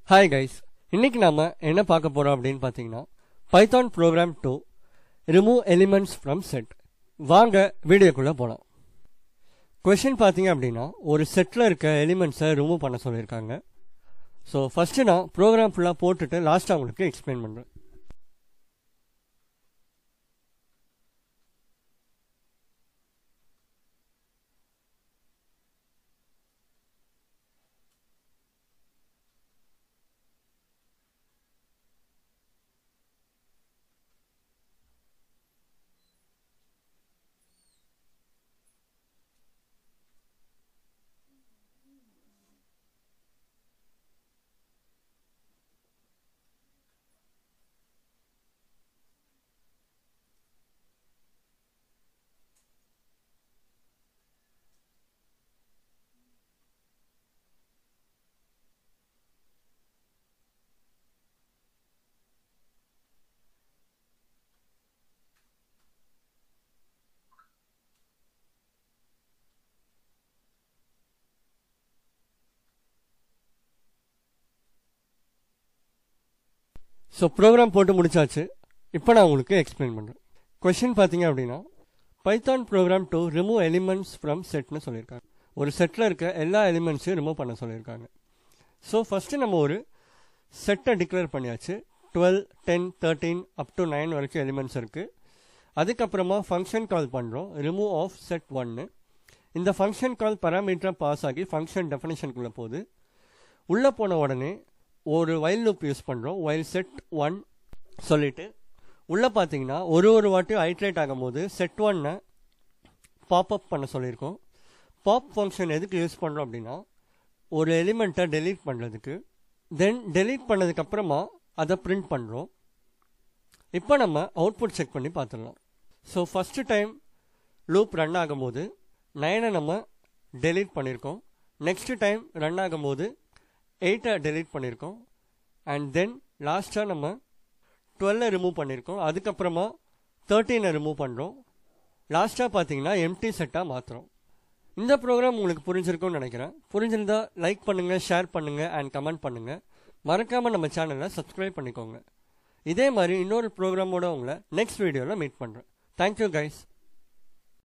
hi guys இன்னைக்கு நாம என்ன பார்க்க போறோம் அப்படின்னு பார்த்தீங்கன்னா Python program to remove elements from set வாங்க வீடியோக்குள்ள போலாம் கொஷின் பார்த்தீங்க அப்படின்னா ஒரு செட்டில் இருக்க எலிமெண்ட்ஸை ரிமூவ் பண்ண சொல்லியிருக்காங்க ஸோ ஃபர்ஸ்ட் நான் ப்ரோக்ராம் ஃபுல்லாக போட்டுட்டு லாஸ்ட்டாக உங்களுக்கு எக்ஸ்பிளைன் பண்ணுறேன் ஸோ ப்ரோக்ராம் போட்டு முடிச்சாச்சு இப்போ நான் உங்களுக்கு எக்ஸ்பிளைன் பண்ணுறேன் கொஷின் பார்த்தீங்க அப்படின்னா Python program to remove elements from செட்னு சொல்லியிருக்காங்க ஒரு செட்டில் இருக்க எல்லா எலிமெண்ட்ஸையும் ரிமூவ் பண்ண சொல்லியிருக்காங்க ஸோ ஃபஸ்ட்டு நம்ம ஒரு செட்டை டிக்ளேர் பண்ணியாச்சு twelve ten thirteen up to nine வரைக்கும் எலிமெண்ட்ஸ் இருக்குது அதுக்கப்புறமா ஃபங்க்ஷன் கால் பண்ணுறோம் ரிமூவ் ஆஃப் செட் ஒன்னு இந்த ஃபங்க்ஷன் கால் பராமீட்டராக பாஸ் ஆகி ஃபங்க்ஷன் டெஃபினேஷனுக்குள்ளே போகுது உள்ளே போன உடனே ஒரு வைல் லூப் யூஸ் பண்ணுறோம் வைல் செட் ஒன் சொல்லிட்டு உள்ளே பார்த்தீங்கன்னா ஒரு ஒரு வாட்டியும் ஐட்ரேட் ஆகும்போது செட் ஒன்னை பாப்அப் பண்ண சொல்லியிருக்கோம் பாப் ஃபங்க்ஷன் எதுக்கு யூஸ் பண்ணுறோம் அப்படின்னா ஒரு எலிமெண்ட்டை டெலீட் பண்ணுறதுக்கு தென் டெலீட் பண்ணதுக்கப்புறமா அதை பிரிண்ட் பண்ணுறோம் இப்போ நம்ம அவுட்புட் செக் பண்ணி பார்த்துடலாம் so first time loop run ஆகும்போது நைனை நம்ம டெலீட் பண்ணியிருக்கோம் நெக்ஸ்ட் டைம் ரன் ஆகும்போது எயிட்டை டெலீட் பண்ணியிருக்கோம் அண்ட் தென் லாஸ்ட்டாக நம்ம டுவெல்லை ரிமூவ் பண்ணியிருக்கோம் அதுக்கப்புறமா தேர்ட்டீனை ரிமூவ் பண்ணுறோம் லாஸ்ட்டாக பார்த்தீங்கன்னா எம்டி செட்டாக மாற்றுறோம் இந்த ப்ரோக்ராம் உங்களுக்கு புரிஞ்சிருக்கும்னு நினைக்கிறேன் புரிஞ்சிருந்தா லைக் பண்ணுங்கள் ஷேர் பண்ணுங்கள் அண்ட் கமெண்ட் பண்ணுங்கள் மறக்காமல் நம்ம சேனலை சப்ஸ்கிரைப் பண்ணிக்கோங்க இதே மாதிரி இன்னொரு ப்ரோக்ராமோட உங்களை நெக்ஸ்ட் வீடியோவில் மீட் பண்ணுறேன் தேங்க்யூ கைஸ்